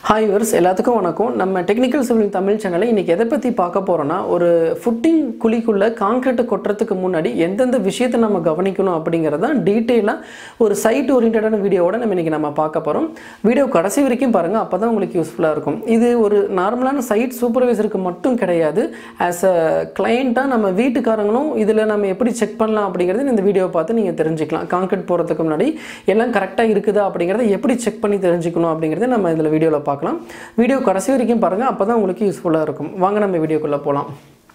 hi verse எல்லாத்துக்கும் வணக்கம் நம்ம டெக்னிக்கல் சிவில் தமிழ் சேனலை இன்றைக்கி எதை பற்றி பார்க்க போகிறோன்னா ஒரு ஃபுட்டிங் குழிக்குள்ளே கான்க்ரீட்டை கொட்டுறதுக்கு முன்னாடி எந்தெந்த விஷயத்தை நம்ம கவனிக்கணும் அப்படிங்கிறத டீட்டெயிலாக ஒரு சைட் ஓரியன்டான வீடியோவோட நம்ம இன்றைக்கி நம்ம பார்க்க போகிறோம் வீடியோ கடைசி வரைக்கும் பாருங்கள் அப்போ தான் உங்களுக்கு யூஸ்ஃபுல்லாக இருக்கும் இது ஒரு நார்மலான சைட் சூப்பர்வைசருக்கு மட்டும் கிடையாது ஆஸ் அ கிளைண்ட்டாக நம்ம வீட்டுக்காரங்களும் இதில் நம்ம எப்படி செக் பண்ணலாம் அப்படிங்கிறது இந்த வீடியோவை பார்த்து நீங்கள் தெரிஞ்சுக்கலாம் கான்க்ரீட் போகிறதுக்கு முன்னாடி எல்லாம் கரெக்டாக இருக்குதா அப்படிங்கிறத எப்படி செக் பண்ணி தெரிஞ்சுக்கணும் அப்படிங்கிறத நம்ம இதில் வீடியோவில் பார்க்கலாம் வீடியோ கடைசி வரைக்கும் பாருங்கள் அப்போ தான் உங்களுக்கு யூஸ்ஃபுல்லாக இருக்கும் வாங்க நம்ம வீடியோக்குள்ளே போகலாம்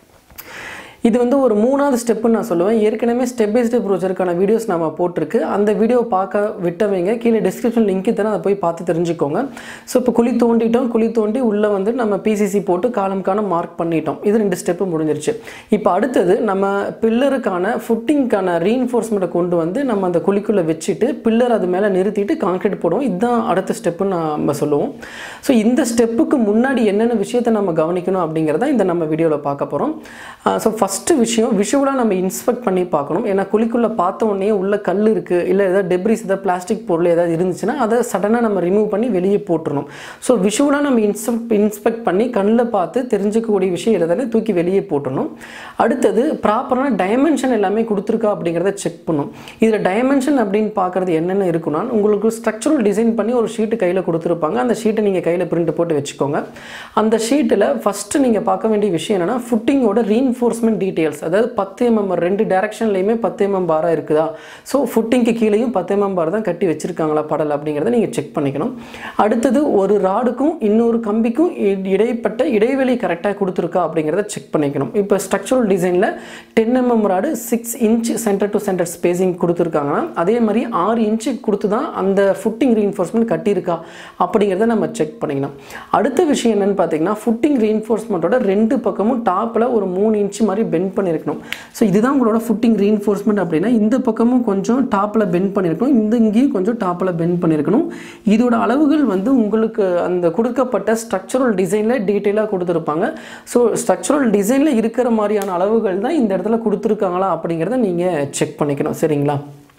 இது வந்து ஒரு மூணாவது ஸ்டெப்புன்னு நான் சொல்லுவேன் ஏற்கனவே ஸ்டெப் பை ஸ்டெப் ப்ரோஜருக்கான வீடியோஸ் நம்ம போட்டிருக்கு அந்த வீடியோ பார்க்க விட்டவங்க கீழே டிஸ்கிரிப்ஷன் லிங்க் தரேன் அதை போய் பார்த்து தெரிஞ்சுக்கோங்க ஸோ இப்போ குழி தோண்டிட்டோம் குழி தோண்டி உள்ளே வந்து நம்ம பிசிசி போட்டு காலம் காலம் மார்க் பண்ணிட்டோம் இது ரெண்டு ஸ்டெப்பு முடிஞ்சிருச்சு இப்போ அடுத்தது நம்ம பில்லருக்கான ஃபுட்டிங்க்கான ரீஎன்ஃபோர்ஸ்மெண்ட்டை கொண்டு வந்து நம்ம அந்த குழிக்குள்ளே வச்சுட்டு பில்லர் அது மேலே நிறுத்திட்டு கான்க்ரீட் போடுவோம் இதுதான் அடுத்த ஸ்டெப்புன்னு நம்ம சொல்லுவோம் ஸோ இந்த ஸ்டெப்புக்கு முன்னாடி என்னென்ன விஷயத்தை நம்ம கவனிக்கணும் அப்படிங்கிறத இந்த நம்ம வீடியோவில் பார்க்க போகிறோம் ஸோ ஃபஸ்ட்டு விஷயம் விஷுவலாக நம்ம இன்ஸ்பெக்ட் பண்ணி பார்க்கணும் ஏன்னா குழிக்குள்ளே பார்த்த உடனே உள்ள கல் இருக்குது இல்லை ஏதாவது டெப்ரிஸ் ஏதாவது பிளாஸ்டிக் பொருள் ஏதாவது இருந்துச்சுன்னா அதை சடனாக நம்ம ரிமூவ் பண்ணி வெளியே போட்டுருணும் ஸோ விஷுவலாக நம்ம இன்ஸ்பெக்ட் இன்ஸ்பெக்ட் பண்ணி கண்ணில் பார்த்து தெரிஞ்சுக்கக்கூடிய விஷயம் எல்லாத்தையும் தூக்கி வெளியே போட்டுடணும் அடுத்தது ப்ராப்பரான டைமென்ஷன் எல்லாமே கொடுத்துருக்கா அப்படிங்கிறத செக் பண்ணும் இதில் டைமென்ஷன் அப்படின்னு பார்க்குறது என்னென்ன இருக்குன்னா உங்களுக்கு ஸ்ட்ரக்சரல் டிசைன் பண்ணி ஒரு ஷீட்டு கையில் கொடுத்துருப்பாங்க அந்த ஷீட்டை நீங்கள் கையில் பிரிண்ட் போட்டு வச்சுக்கோங்க அந்த ஷீட்டில் ஃபஸ்ட்டு நீங்கள் பார்க்க வேண்டிய விஷயம் என்னென்னா ஃபுட்டிங்கோட ரீஎன்ஃபோர்ஸ்மெண்ட் டீட்டெயில்ஸ் அதாவது பத்து எம்எம் ரெண்டு டேரக்ஷன்லையுமே பத்து எம்எம் பாராக இருக்குதா ஸோ ஃபுட்டிங்க்கு கீழேயும் பத்து எம்எம் பார் தான் கட்டி வச்சுருக்காங்களா படல் அப்படிங்கிறத நீங்கள் செக் பண்ணிக்கணும் அடுத்தது ஒரு ராடுக்கும் இன்னொரு கம்பிக்கும் இ- இடைப்பட்ட இடைவெளி கரெக்டாக கொடுத்துருக்கா அப்படிங்கிறத செக் பண்ணிக்கணும் இப்போ ஸ்ட்ரக்சரல் டிசைனில் ten mm rod six inch center to center spacing கொடுத்துருக்காங்கன்னா அதே மாதிரி ஆறு இன்ச்சு கொடுத்து தான் அந்த ஃபுட்டிங் ரீஎன்ஃபோர்ஸ்மெண்ட் கட்டியிருக்கா அப்படிங்கிறத நம்ம செக் பண்ணிக்கணும் அடுத்த விஷயம் என்னன்னு பார்த்தீங்கன்னா ஃபுட்டிங் ரீஎன்ஃபோர்ஸ்மெண்ட்டோட ரெண்டு பக்கமும் டாப்பில் ஒரு மூணு இன்ச் மாதிரி பெண்ட் பண்ணியிருக்கணும் ஸோ இதுதான் உங்களோட ஃபுட்டிங் ரீஎன்ஃபோர்ஸ்மெண்ட் அப்படின்னா இந்த பக்கமும் கொஞ்சம் டாப்பில் பெண்ட் பண்ணியிருக்கணும் இந்த இங்கேயும் கொஞ்சம் டாப்பில் பெண்ட் பண்ணியிருக்கணும் இதோட அளவுகள் வந்து உங்களுக்கு அந்த கொடுக்கப்பட்ட ஸ்ட்ரக்சரல் டிசைனில் டீட்டெயிலாக கொடுத்துருப்பாங்க ஸோ ஸ்ட்ரக்சரல் டிசைனில் இருக்கிற மாதிரியான அளவுகள் தான் இந்த இடத்துல கொடுத்துருக்காங்களா அப்படிங்கிறத நீங்கள் செக் பண்ணிக்கணும் சரிங்களா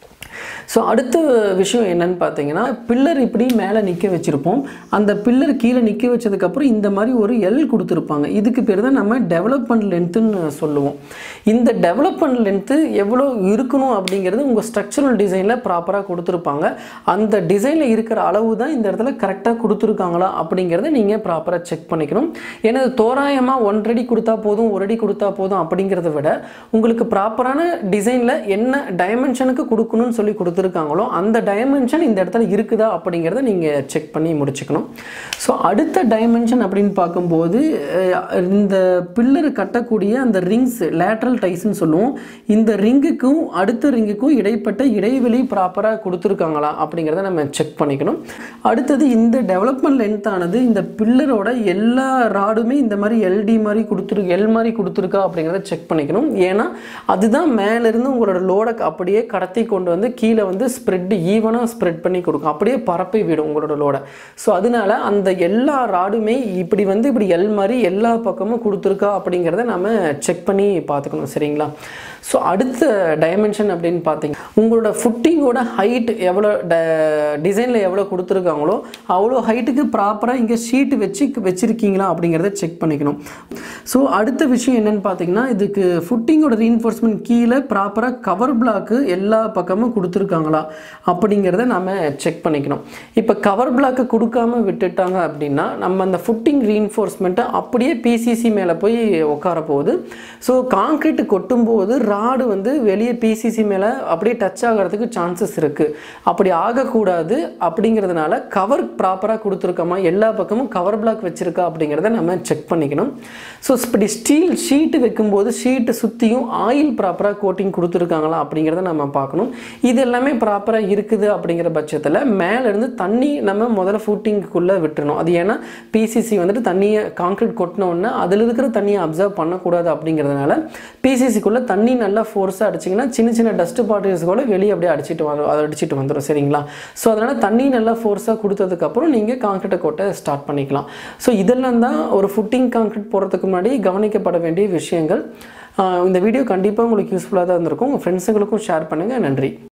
ஸோ அடுத்த விஷயம் என்னன்னு பார்த்தீங்கன்னா பில்லர் இப்படி மேலே நிற்க வச்சுருப்போம் அந்த பில்லர் கீழே நிற்க வச்சதுக்கப்புறம் இந்த மாதிரி ஒரு எல் கொடுத்துருப்பாங்க இதுக்கு பேர் தான் நம்ம டெவலப்மெண்ட் லென்த்துன்னு சொல்லுவோம் இந்த டெவலப்மெண்ட் லென்த்து எவ்வளோ இருக்கணும் அப்படிங்கிறது உங்கள் ஸ்ட்ரக்சரல் டிசைனில் ப்ராப்பராக கொடுத்துருப்பாங்க அந்த டிசைனில் இருக்கிற அளவு தான் இந்த இடத்துல கரெக்டாக கொடுத்துருக்காங்களா அப்படிங்கிறத நீங்கள் ப்ராப்பராக செக் பண்ணிக்கணும் ஏன்னா இது தோராயமாக ஒன்றடி கொடுத்தா போதும் ஒரு அடி கொடுத்தா போதும் அப்படிங்கிறத விட உங்களுக்கு ப்ராப்பரான டிசைனில் என்ன டைமென்ஷனுக்கு கொடுக்கணும்னு சொல்லி கொடுத்துருக்காங்களோ அந்த டைமென்ஷன் இந்த இடத்துல இருக்குதா அப்படிங்கிறத நீங்கள் செக் பண்ணி முடிச்சுக்கணும் ஸோ அடுத்த டைமென்ஷன் அப்படின்னு பார்க்கும்போது அஹ், இந்த பில்லர் கட்டக்கூடிய அந்த ரிங்ஸ் லேட்ரல் டைஸ்ன்னு சொல்லுவோம் இந்த ரிங்குக்கும் அடுத்த ரிங்குக்கும் இடைப்பட்ட இடைவெளி ப்ராப்பராக கொடுத்துருக்காங்களா அப்படிங்கிறத நம்ம செக் பண்ணிக்கணும் அடுத்தது இந்த டெவலப்மெண்ட் லென்த் ஆனது இந்த பில்லரோட எல்லா ராடுமே இந்த மாதிரி எல்டி மாதிரி கொடுத்துரு எல் மாதிரி கொடுத்துருக்கா அப்படிங்கிறத செக் பண்ணிக்கணும் ஏன்னா அதுதான் மேலேருந்து உங்களோட லோடை அப்படியே கடத்தி கொண்டு வந்து கீழே வந்து ஸ்ப்ரெட் ஈவனாக ஸ்ப்ரெட் பண்ணி கொடுக்கும் அப்படியே பரப்பி விடும் உங்களோட லோடை ஸோ அதனால அந்த எல்லா ராடுமே இப்படி வந்து இப்படி எல் மாதிரி எல்லா பக்கமும் கொடுத்துருக்கா அப்படிங்கிறத நம்ம செக் பண்ணி பார்த்துக்கணும் சரிங்களா ஸோ அடுத்த டைமென்ஷன் அப்படின்னு பார்த்தீங்க உங்களோட ஃபுட்டிங்கோட ஹைட் எவ்வளோ டிசைனில் எவ்வளோ கொடுத்துருக்காங்களோ அவ்வளோ ஹைட்டுக்கு ப்ராப்பராக இங்கே ஷீட் வச்சு வச்சுருக்கீங்களா அப்படிங்கிறத செக் பண்ணிக்கணும் ஸோ அடுத்த விஷயம் என்னன்னு பார்த்தீங்கன்னா இதுக்கு ஃபுட்டிங்கோட ரீஎன்ஃபோர்ஸ்மெண்ட் கீழே ப்ராப்பராக கவர் பிளாக்கு எல்லா பக்கமும் கொடுத்துருக்காங்களா அப்படிங்கிறத நம்ம செக் பண்ணிக்கணும் இப்போ கவர் பிளாக்கு கொடுக்காம விட்டுட்டாங்க அப்படின்னா நம்ம அந்த ஃபுட்டிங் ரீஎன்ஃபோர்ஸ்மெண்ட்டை அப்படியே பிசிசி மேலே போய் உட்கார போகுது ஸோ கான்க்ரீட் கொட்டும்போது ராடு வந்து வெளியே பிசிசி மேலே அப்படியே டச் ஆகிறதுக்கு சான்சஸ் இருக்குது அப்படி ஆகக்கூடாது அப்படிங்கிறதுனால கவர் ப்ராப்பராக கொடுத்துருக்கோமா எல்லா பக்கமும் கவர் பிளாக் வச்சுருக்கா அப்படிங்கிறத நம்ம செக் பண்ணிக்கணும் ஸோ இப்படி ஸ்டீல் ஷீட்டு வைக்கும்போது ஷீட்டு சுற்றியும் ஆயில் ப்ராப்பராக கோட்டிங் கொடுத்துருக்காங்களா அப்படிங்கிறத நம்ம பார்க்கணும் இது எல்லாமே ப்ராப்பராக இருக்குது அப்படிங்கிற பட்சத்தில் மேலேருந்து தண்ணி நம்ம முதல்ல ஃபுட்டிங்குள்ளே விட்டுறணும் அது ஏன்னா பிசிசி வந்துட்டு தண்ணியை கான்க்ரீட் கொட்டின உடனே அதில் இருக்கிற தண்ணியை அப்சர்வ் பண்ணக்கூடாது அப்படிங்கிறதுனால பிசிசிக்குள்ளே தண்ணி நல்லா ஃபோர்ஸாக அடிச்சிங்கன்னா சின்ன சின்ன டஸ்ட் பார்ட்டிகல்ஸ் கூட வெளியே அப்படியே அடிச்சிட்டு வரும் அதை அடிச்சிட்டு வந்துடும் சரிங்களா ஸோ அதனால் தண்ணி நல்லா ஃபோர்ஸாக கொடுத்ததுக்கப்புறம் நீங்கள் கான்க்ரீட்டை கொட்ட ஸ்டார்ட் பண்ணிக்கலாம் ஸோ இதெல்லாம் தான் ஒரு ஃபுட்டிங் கான்க்ரீட் போகிறதுக்கு முன்னாடி கவனிக்கப்பட வேண்டிய விஷயங்கள் ஆஹ் இந்த வீடியோ கண்டிப்பாக உங்களுக்கு யூஸ்ஃபுல்லாக தான் இருந்திருக்கும் உங்கள் ஃப்ரெண்ட்ஸுங்களுக்கும் ஷேர் பண்ணுங்கள் நன்றி